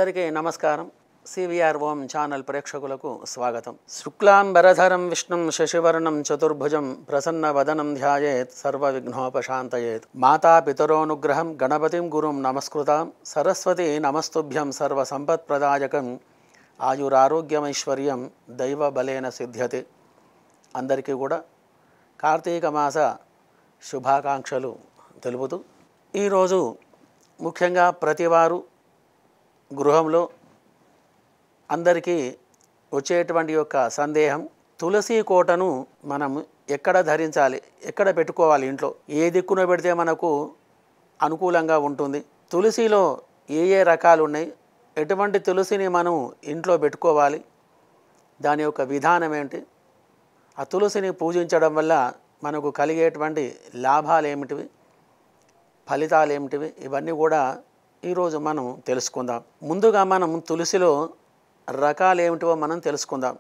అందరికీ నమస్కారం సివిఆర్ ఓం ఛానల్ ప్రేక్షకులకు స్వాగతం శుక్లాంబరధరం విష్ణుం శశివర్ణం చతుర్భుజం ప్రసన్న వదనం ధ్యాయేత్ సర్వ విఘ్నోపశాంతయేత్ మాతా పితరోనుగ్రహం గణపతిం గురుం నమస్కృతాం సరస్వతి నమస్తుభ్యం సర్వ సంపత్ప్రదాయకం ఆయురారోగ్యమైశ్వర్యం దైవ బలేన సిద్ధ్యతే అందరికీ కూడా కార్తీక మాస శుభాకాంక్షలు తెలుపుతూ ఈరోజు ముఖ్యంగా ప్రతివారు గృహంలో అందరికీ వచ్చేటువంటి యొక్క సందేహం తులసి కోటను మనం ఎక్కడ ధరించాలి ఎక్కడ పెట్టుకోవాలి ఇంట్లో ఏ దిక్కున పెడితే మనకు అనుకూలంగా ఉంటుంది తులసిలో ఏ ఏ రకాలు ఉన్నాయి ఎటువంటి తులసిని మనం ఇంట్లో పెట్టుకోవాలి దాని యొక్క విధానం ఏంటి ఆ తులసిని పూజించడం వల్ల మనకు కలిగేటువంటి లాభాలు ఏమిటివి ఫలితాలు ఏమిటివి ఇవన్నీ కూడా ఈరోజు మనం తెలుసుకుందాం ముందుగా మనం తులసిలో రకాలు ఏమిటివో మనం తెలుసుకుందాం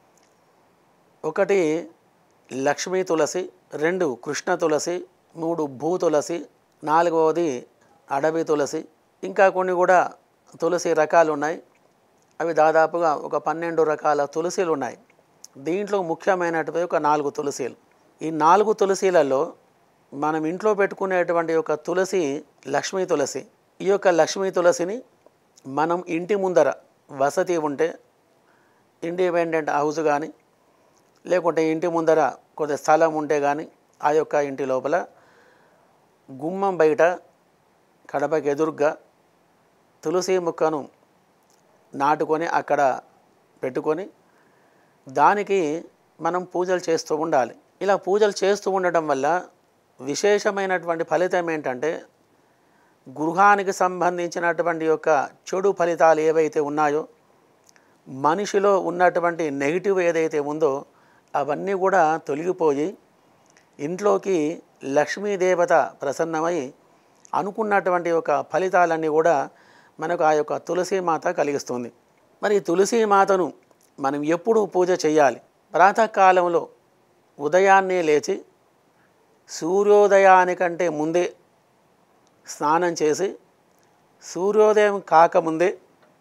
ఒకటి లక్ష్మీ తులసి రెండు కృష్ణ తులసి మూడు భూ తులసి నాలుగవది అడవి తులసి ఇంకా కొన్ని కూడా తులసి రకాలు ఉన్నాయి అవి దాదాపుగా ఒక పన్నెండు రకాల తులసిలు ఉన్నాయి దీంట్లో ముఖ్యమైనటువంటి ఒక నాలుగు తులసీలు ఈ నాలుగు తులసీలలో మనం ఇంట్లో పెట్టుకునేటువంటి ఒక తులసి లక్ష్మీ తులసి ఈ యొక్క లక్ష్మీ తులసిని మనం ఇంటి ముందర వసతి ఉంటే ఇండిపెండెంట్ హౌస్ కానీ లేకుంటే ఇంటి ముందర కొంత స్థలం ఉంటే కానీ ఆ యొక్క ఇంటి లోపల గుమ్మం బయట కడపకి ఎదురుగా తులసి మొక్కను నాటుకొని అక్కడ పెట్టుకొని దానికి మనం పూజలు చేస్తూ ఉండాలి ఇలా పూజలు చేస్తూ ఉండటం వల్ల విశేషమైనటువంటి ఫలితం ఏంటంటే గృహానికి సంబంధించినటువంటి యొక్క చెడు ఫలితాలు ఏవైతే ఉన్నాయో మనిషిలో ఉన్నటువంటి నెగిటివ్ ఏదైతే ఉందో అవన్నీ కూడా తొలగిపోయి ఇంట్లోకి లక్ష్మీదేవత ప్రసన్నమై అనుకున్నటువంటి ఒక ఫలితాలన్నీ కూడా మనకు ఆ యొక్క తులసీమాత కలిగిస్తుంది మరి ఈ తులసీమాతను మనం ఎప్పుడు పూజ చేయాలి ప్రాతకాలంలో ఉదయాన్నే లేచి సూర్యోదయానికంటే ముందే స్నానం చేసి సూర్యోదయం కాకముందే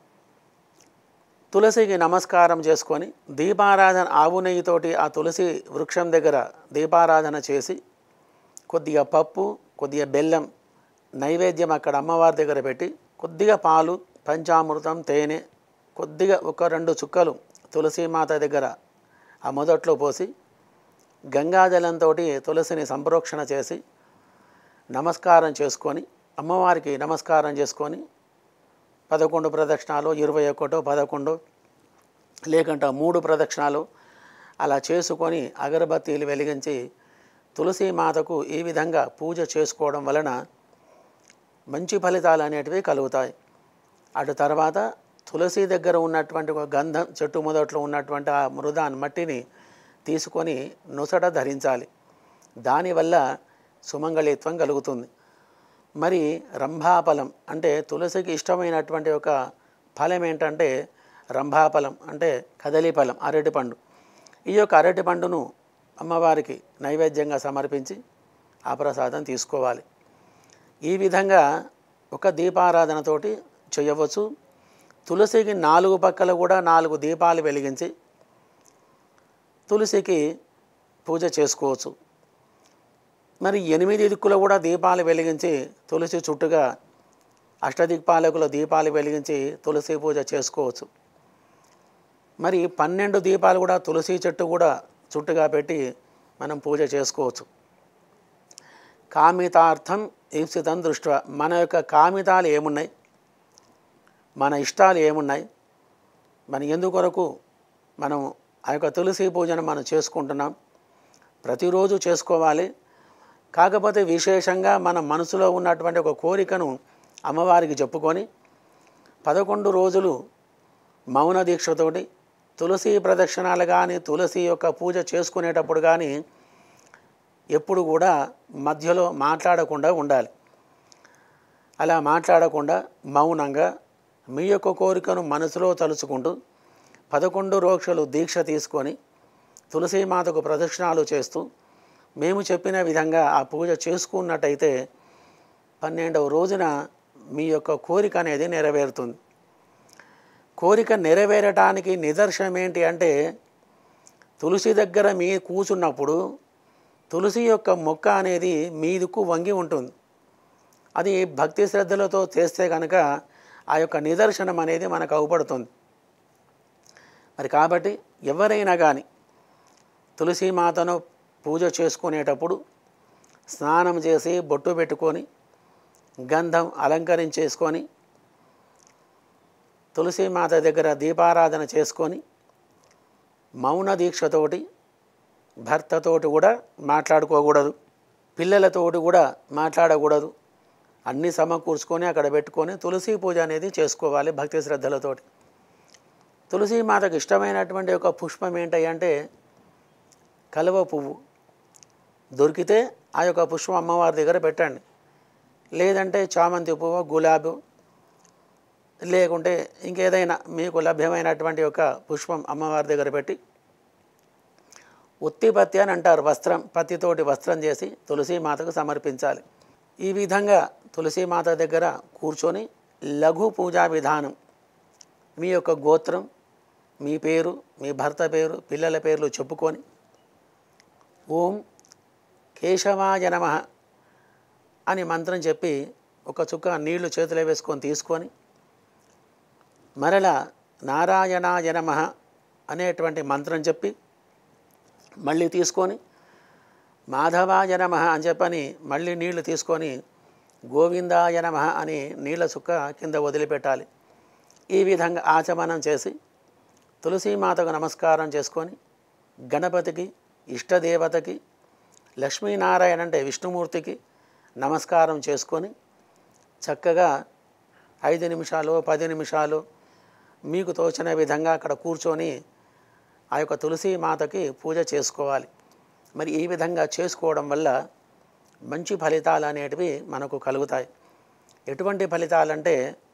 తులసికి నమస్కారం చేసుకొని దీపారాధన ఆవు నెయ్యితోటి ఆ తులసి వృక్షం దగ్గర దీపారాధన చేసి కొద్దిగా పప్పు కొద్దిగా బెల్లం నైవేద్యం అక్కడ అమ్మవారి దగ్గర పెట్టి కొద్దిగా పాలు పంచామృతం తేనె కొద్దిగా ఒక రెండు చుక్కలు తులసీమాత దగ్గర ఆ మొదట్లో పోసి గంగాజలంతో తులసిని సంప్రోక్షణ చేసి నమస్కారం చేసుకొని అమ్మవారికి నమస్కారం చేసుకొని పదకొండు ప్రదక్షిణాలు ఇరవై ఒకటో పదకొండు లేకుంటే మూడు ప్రదక్షిణాలు అలా చేసుకొని అగరబత్తీలు వెలిగించి తులసి మాతకు ఈ విధంగా పూజ చేసుకోవడం వలన మంచి ఫలితాలు అనేటివి కలుగుతాయి అటు తర్వాత తులసి దగ్గర ఉన్నటువంటి ఒక గంధం చెట్టు మొదట్లో ఉన్నటువంటి ఆ మృదాన్ మట్టిని తీసుకొని నొసట ధరించాలి దానివల్ల సుమంగళిత్వం కలుగుతుంది మరి రంభాఫలం అంటే తులసికి ఇష్టమైనటువంటి ఒక ఫలం ఏంటంటే రంభాఫలం అంటే కదలి ఫలం అరటిపండు ఈ యొక్క అరటి పండును అమ్మవారికి నైవేద్యంగా సమర్పించి ఆ ప్రసాదం తీసుకోవాలి ఈ విధంగా ఒక దీపారాధనతోటి చేయవచ్చు తులసికి నాలుగు పక్కల కూడా నాలుగు దీపాలు వెలిగించి తులసికి పూజ చేసుకోవచ్చు మరి ఎనిమిది దిక్కులు కూడా దీపాలు వెలిగించి తులసి చుట్టుగా అష్టదిక్పాలకుల దీపాలు వెలిగించి తులసి పూజ చేసుకోవచ్చు మరి పన్నెండు దీపాలు కూడా తులసి చెట్టు కూడా చుట్టుగా పెట్టి మనం పూజ చేసుకోవచ్చు కామితార్థం ఈప్సితం దృష్ట్యా మన యొక్క కామితాలు ఏమున్నాయి మన ఇష్టాలు ఏమున్నాయి మన ఎందుకొరకు మనం ఆ యొక్క తులసి పూజను మనం చేసుకుంటున్నాం ప్రతిరోజు చేసుకోవాలి కాకపోతే విశేషంగా మన మనసులో ఉన్నటువంటి ఒక కోరికను అమ్మవారికి చెప్పుకొని పదకొండు రోజులు మౌన దీక్షతోటి తులసి ప్రదక్షిణాలు కానీ తులసి యొక్క పూజ చేసుకునేటప్పుడు కానీ ఎప్పుడు కూడా మధ్యలో మాట్లాడకుండా ఉండాలి అలా మాట్లాడకుండా మౌనంగా మీ యొక్క కోరికను మనసులో తలుచుకుంటూ పదకొండు రోక్షలు దీక్ష తీసుకొని తులసీమాతకు ప్రదక్షిణాలు చేస్తూ మేము చెప్పిన విధంగా ఆ పూజ చేసుకున్నట్టయితే పన్నెండవ రోజున మీ యొక్క కోరిక అనేది నెరవేరుతుంది కోరిక నెరవేరటానికి నిదర్శనం ఏంటి అంటే తులసి దగ్గర మీ కూర్చున్నప్పుడు తులసి యొక్క మొక్క అనేది మీదుకు వంగి ఉంటుంది అది భక్తి శ్రద్ధలతో చేస్తే కనుక ఆ యొక్క నిదర్శనం అనేది మనకు అవుపడుతుంది మరి కాబట్టి ఎవరైనా కానీ తులసి మాతను పూజ చేసుకునేటప్పుడు స్నానం చేసి బొట్టు పెట్టుకొని గంధం అలంకరించేసుకొని తులసి మాత దగ్గర దీపారాధన చేసుకొని మౌన దీక్షతోటి భర్తతోటి కూడా మాట్లాడుకోకూడదు పిల్లలతోటి కూడా మాట్లాడకూడదు అన్నీ సమకూర్చుకొని అక్కడ పెట్టుకొని తులసి పూజ అనేది చేసుకోవాలి భక్తి శ్రద్ధలతోటి తులసి మాతకు ఇష్టమైనటువంటి ఒక పుష్పం ఏంటి అంటే కలువ పువ్వు దొరికితే ఆ యొక్క పుష్పం అమ్మవారి దగ్గర పెట్టండి లేదంటే చామంతి పువ్వు గులాబీ లేకుంటే ఇంకేదైనా మీకు లభ్యమైనటువంటి ఒక పుష్పం అమ్మవారి దగ్గర పెట్టి ఉత్తి పత్తి అని అంటారు వస్త్రం పత్తితోటి వస్త్రం చేసి తులసి మాతకు సమర్పించాలి ఈ విధంగా తులసి మాత దగ్గర కూర్చొని లఘు పూజా విధానం మీ యొక్క గోత్రం మీ పేరు మీ భర్త పేరు పిల్లల పేర్లు చెప్పుకొని ఓం కేశవాయ నమ అని మంత్రం చెప్పి ఒక చుక్క నీళ్లు చేతిలో వేసుకొని తీసుకొని మరలా నారాయణాయ నమ అనేటువంటి మంత్రం చెప్పి మళ్ళీ తీసుకొని మాధవాయ నమ అని చెప్పని మళ్ళీ నీళ్లు తీసుకొని గోవిందాయ నమ అని నీళ్ళ చుక్క కింద వదిలిపెట్టాలి ఈ విధంగా ఆచమనం చేసి తులసీమాతకు నమస్కారం చేసుకొని గణపతికి ఇష్టదేవతకి లక్ష్మీనారాయణ అంటే విష్ణుమూర్తికి నమస్కారం చేసుకొని చక్కగా ఐదు నిమిషాలు పది నిమిషాలు మీకు తోచిన విధంగా అక్కడ కూర్చొని ఆ యొక్క తులసి మాతకి పూజ చేసుకోవాలి మరి ఈ విధంగా చేసుకోవడం వల్ల మంచి ఫలితాలు అనేటివి మనకు కలుగుతాయి ఎటువంటి ఫలితాలంటే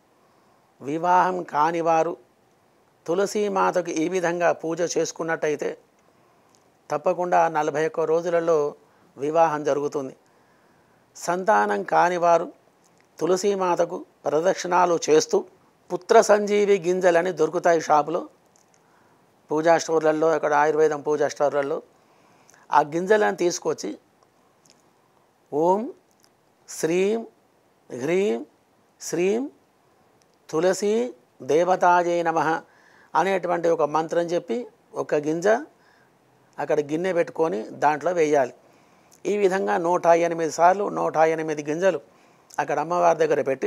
వివాహం కానివారు తులసి మాతకు ఈ విధంగా పూజ చేసుకున్నట్టయితే తప్పకుండా నలభై ఒక్క రోజులలో వివాహం జరుగుతుంది సంతానం కానివారు తులసి మాతకు ప్రదక్షిణాలు చేస్తూ పుత్ర సంజీవి గింజలని దొరుకుతాయి షాపులో పూజా స్టోర్లలో అక్కడ ఆయుర్వేదం పూజా స్టోర్లలో ఆ గింజలను తీసుకొచ్చి ఓం శ్రీం హ్రీం శ్రీం తులసి దేవతాజయ నమ అనేటువంటి ఒక మంత్రం చెప్పి ఒక గింజ అక్కడ గిన్నె పెట్టుకొని దాంట్లో వేయాలి ఈ విధంగా నూట ఎనిమిది సార్లు నూట ఎనిమిది గింజలు అక్కడ అమ్మవారి దగ్గర పెట్టి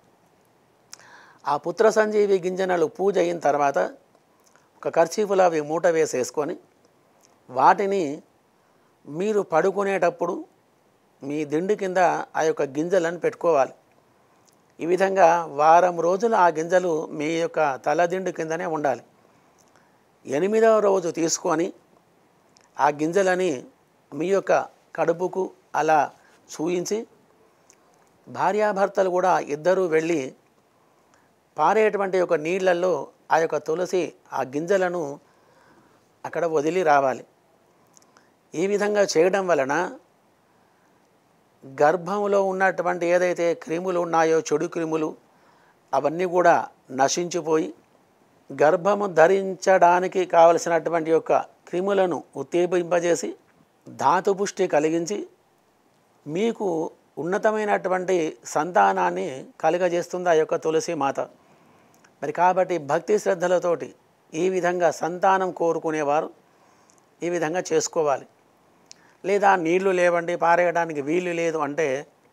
ఆ పుత్ర సంజీవి గింజనలు పూజ అయిన తర్వాత ఒక ఖర్చీపులో అవి మూట వేసేసుకొని వాటిని మీరు పడుకునేటప్పుడు మీ దిండు కింద ఆ యొక్క గింజలను పెట్టుకోవాలి ఈ విధంగా వారం రోజులు ఆ గింజలు మీ యొక్క తలదిండు కిందనే ఉండాలి ఎనిమిదవ రోజు తీసుకొని ఆ గింజలని మీ యొక్క కడుపుకు అలా చూయించి భార్యాభర్తలు కూడా ఇద్దరూ వెళ్ళి పారేటువంటి ఒక నీళ్ళల్లో ఆ యొక్క తులసి ఆ గింజలను అక్కడ వదిలి రావాలి ఈ విధంగా చేయడం వలన గర్భంలో ఉన్నటువంటి ఏదైతే క్రిములు ఉన్నాయో చెడు క్రిములు అవన్నీ కూడా నశించిపోయి గర్భము ధరించడానికి కావలసినటువంటి యొక్క క్రిములను ఉత్తేజింపజేసి ధాతుపుష్టి కలిగించి మీకు ఉన్నతమైనటువంటి సంతానాన్ని కలుగజేస్తుంది ఆ యొక్క తులసి మాత మరి కాబట్టి భక్తి శ్రద్ధలతోటి ఈ విధంగా సంతానం కోరుకునేవారు ఈ విధంగా చేసుకోవాలి లేదా నీళ్లు లేవండి పారేయడానికి వీలు లేదు అంటే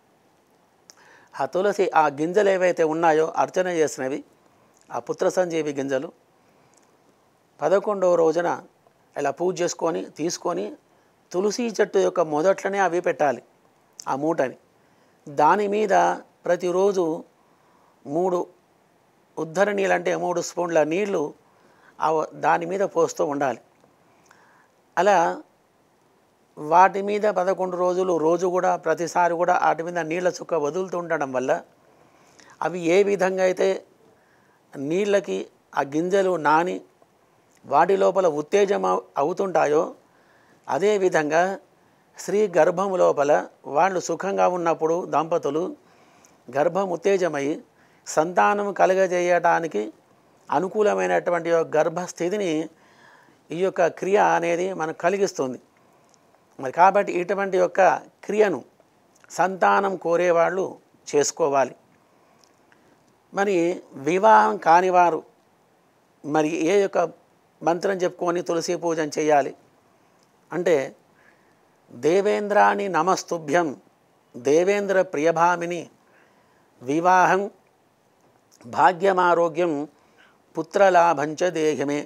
ఆ తులసి ఆ గింజలు ఏవైతే ఉన్నాయో అర్చన చేసినవి ఆ పుత్ర సంజీవి గింజలు పదకొండవ రోజున ఇలా పూజ చేసుకొని తీసుకొని తులసి చెట్టు యొక్క మొదట్లోనే అవి పెట్టాలి ఆ మూటని దాని మీద ప్రతిరోజు మూడు ఉద్ధర నీళ్ళు అంటే మూడు స్పూన్ల నీళ్లు ఆ దాని మీద పోస్తూ ఉండాలి అలా వాటి మీద పదకొండు రోజులు రోజు కూడా ప్రతిసారి కూడా వాటి మీద నీళ్ళ చుక్క వదులుతూ ఉండడం వల్ల అవి ఏ విధంగా అయితే నీళ్ళకి ఆ గింజలు నాని వాటి లోపల ఉత్తేజం అవు- అవుతుంటాయో అదేవిధంగా స్త్రీ గర్భం లోపల వాళ్ళు సుఖంగా ఉన్నప్పుడు దంపతులు గర్భం ఉత్తేజమై సంతానం కలగజేయడానికి అనుకూలమైనటువంటి యొక్క గర్భస్థితిని ఈ యొక్క క్రియ అనేది మనకు కలిగిస్తుంది మరి కాబట్టి ఇటువంటి యొక్క క్రియను సంతానం కోరేవాళ్ళు చేసుకోవాలి మరి వివాహం కానివారు మరి ఏ యొక్క మంత్రం చెప్పుకొని తులసి పూజన చేయాలి అంటే దేవేంద్రాని నమస్తుభ్యం దేవేంద్ర ప్రియభామిని వివాహం భాగ్యమారోగ్యం పుత్రలాభంచ దేహమే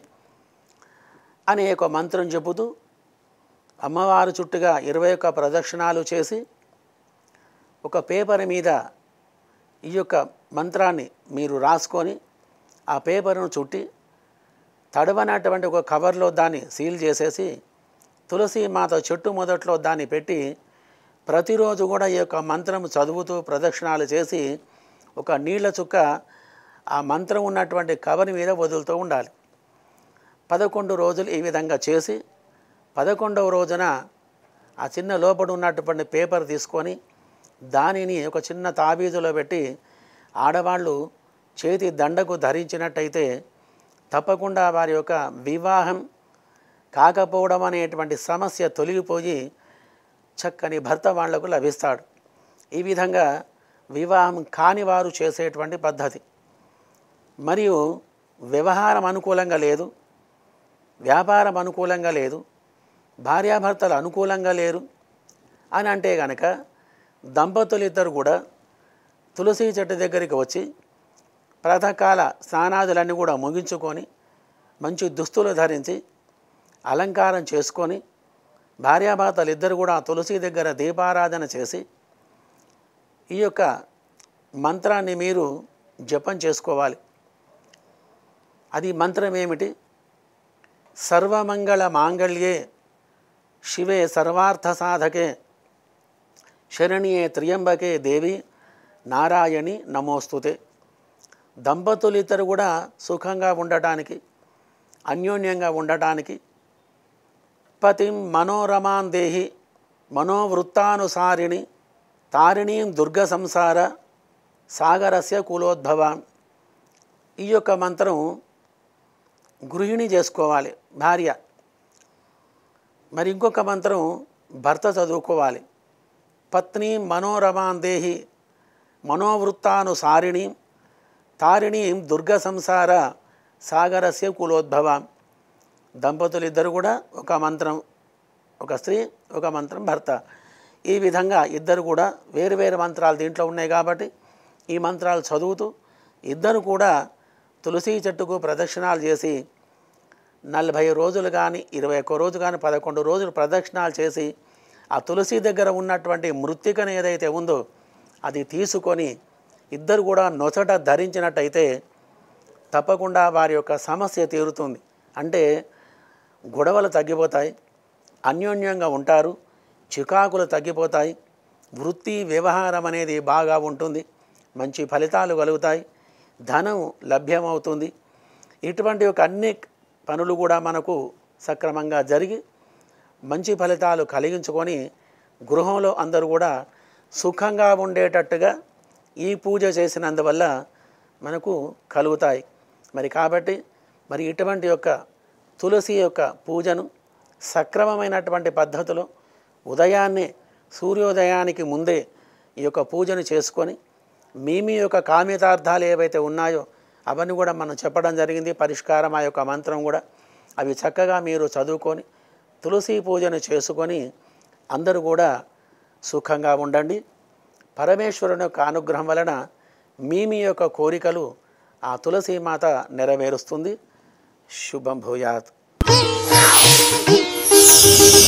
అనే ఒక మంత్రం చెబుతూ అమ్మవారు చుట్టుగా ఇరవై ఒక్క ప్రదక్షిణాలు చేసి ఒక పేపర్ మీద ఈ యొక్క మంత్రాన్ని మీరు రాసుకొని ఆ పేపర్ను చుట్టి తడవనటువంటి ఒక కవర్లో దాన్ని సీల్ చేసేసి తులసి మాత చెట్టు మొదట్లో దాన్ని పెట్టి ప్రతిరోజు కూడా ఈ యొక్క మంత్రం చదువుతూ ప్రదక్షిణాలు చేసి ఒక నీళ్ల చుక్క ఆ మంత్రం ఉన్నటువంటి కవర్ మీద వదులుతూ ఉండాలి పదకొండు రోజులు ఈ విధంగా చేసి పదకొండవ రోజున ఆ చిన్న లోపల ఉన్నటువంటి పేపర్ తీసుకొని దానిని ఒక చిన్న తాబీజులో పెట్టి ఆడవాళ్ళు చేతి దండకు ధరించినట్టయితే తప్పకుండా వారి యొక్క వివాహం కాకపోవడం అనేటువంటి సమస్య తొలగిపోయి చక్కని భర్త వాళ్లకు లభిస్తాడు ఈ విధంగా వివాహం కాని వారు చేసేటువంటి పద్ధతి మరియు వ్యవహారం అనుకూలంగా లేదు వ్యాపారం అనుకూలంగా లేదు భార్యాభర్తలు అనుకూలంగా లేరు అని అంటే కనుక దంపతులు ఇద్దరు కూడా తులసి చెట్టు దగ్గరికి వచ్చి ప్రాతకాల స్నానాదులన్నీ కూడా ముగించుకొని మంచి దుస్తులు ధరించి అలంకారం చేసుకొని భార్యాభర్తలు ఇద్దరు కూడా ఆ తులసి దగ్గర దీపారాధన చేసి ఈ యొక్క మంత్రాన్ని మీరు జపం చేసుకోవాలి అది మంత్రం ఏమిటి సర్వమంగళ మాంగళ్యే శివే సర్వార్థ సాధకే శరణ్యే త్రియంబకే దేవి నారాయణి నమోస్తుతే దంపతులిద్దరు కూడా సుఖంగా ఉండటానికి అన్యోన్యంగా ఉండటానికి పతిం మనోరమాన్ దేహి మనోవృత్తానుసారిణి తారిణీం దుర్గ సంసార సాగరస్య కులోద్భవాం ఈ యొక్క మంత్రం గృహిణి చేసుకోవాలి భార్య మరి ఇంకొక మంత్రం భర్త చదువుకోవాలి పత్ని మనోరమాన్ దేహి మనోవృత్తానుసారిణి తారిణీం దుర్గ సంసార సాగరస్య కులోద్భవాం దంపతులు ఇద్దరు కూడా ఒక మంత్రం ఒక స్త్రీ ఒక మంత్రం భర్త ఈ విధంగా ఇద్దరు కూడా వేరు వేరు మంత్రాలు దీంట్లో ఉన్నాయి కాబట్టి ఈ మంత్రాలు చదువుతూ ఇద్దరు కూడా తులసి చెట్టుకు ప్రదక్షిణాలు చేసి నలభై రోజులు కానీ ఇరవై ఒక్క రోజు కానీ పదకొండు రోజులు ప్రదక్షిణాలు చేసి ఆ తులసి దగ్గర ఉన్నటువంటి మృత్తికను ఏదైతే ఉందో అది తీసుకొని ఇద్దరు కూడా నొసట ధరించినట్టయితే తప్పకుండా వారి యొక్క సమస్య తీరుతుంది అంటే గొడవలు తగ్గిపోతాయి అన్యోన్యంగా ఉంటారు చికాకులు తగ్గిపోతాయి వృత్తి వ్యవహారం అనేది బాగా ఉంటుంది మంచి ఫలితాలు కలుగుతాయి ధనం లభ్యమవుతుంది ఇటువంటి ఒక అన్ని పనులు కూడా మనకు సక్రమంగా జరిగి మంచి ఫలితాలు కలిగించుకొని గృహంలో అందరూ కూడా సుఖంగా ఉండేటట్టుగా ఈ పూజ చేసినందువల్ల మనకు కలుగుతాయి మరి కాబట్టి మరి ఇటువంటి యొక్క తులసి యొక్క పూజను సక్రమమైనటువంటి పద్ధతిలో ఉదయాన్నే సూర్యోదయానికి ముందే ఈ యొక్క పూజను చేసుకొని మీ మీ యొక్క కామ్యతార్థాలు ఏవైతే ఉన్నాయో అవన్నీ కూడా మనం చెప్పడం జరిగింది పరిష్కారం ఆ యొక్క మంత్రం కూడా అవి చక్కగా మీరు చదువుకొని తులసి పూజను చేసుకొని అందరూ కూడా సుఖంగా ఉండండి పరమేశ్వరుని యొక్క అనుగ్రహం వలన మీ మీ యొక్క కోరికలు ఆ తులసి మాత నెరవేరుస్తుంది శుభం భూయాత్ Thank you.